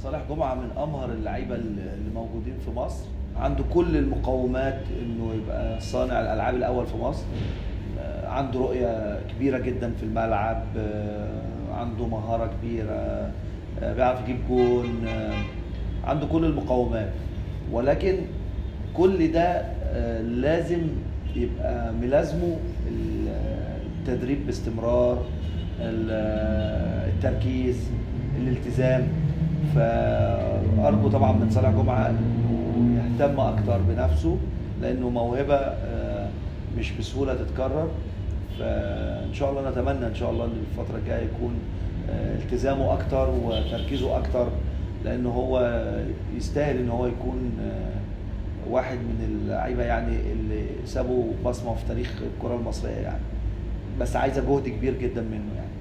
صالح جمعه من امهر اللعيبه اللي موجودين في مصر عنده كل المقومات انه يبقى صانع الالعاب الاول في مصر آه، عنده رؤيه كبيره جدا في الملعب آه، عنده مهاره كبيره آه، بيعرف يجيب جون آه، عنده كل المقومات ولكن كل ده آه، لازم يبقى ملازمه التدريب باستمرار ال- التركيز الالتزام فارجو طبعا من صالح جمعه انه يهتم اكتر بنفسه لانه موهبه آه، مش بسهوله تتكرر فان شاء الله نتمنى ان شاء الله ان الفتره الجايه يكون آه، التزامه اكتر وتركيزه اكتر لانه هو يستاهل ان هو يكون آه، واحد من اللعيبه يعني اللي سابوا بصمه في تاريخ الكره المصريه يعني بس عايزه جهد كبير جدا منه يعني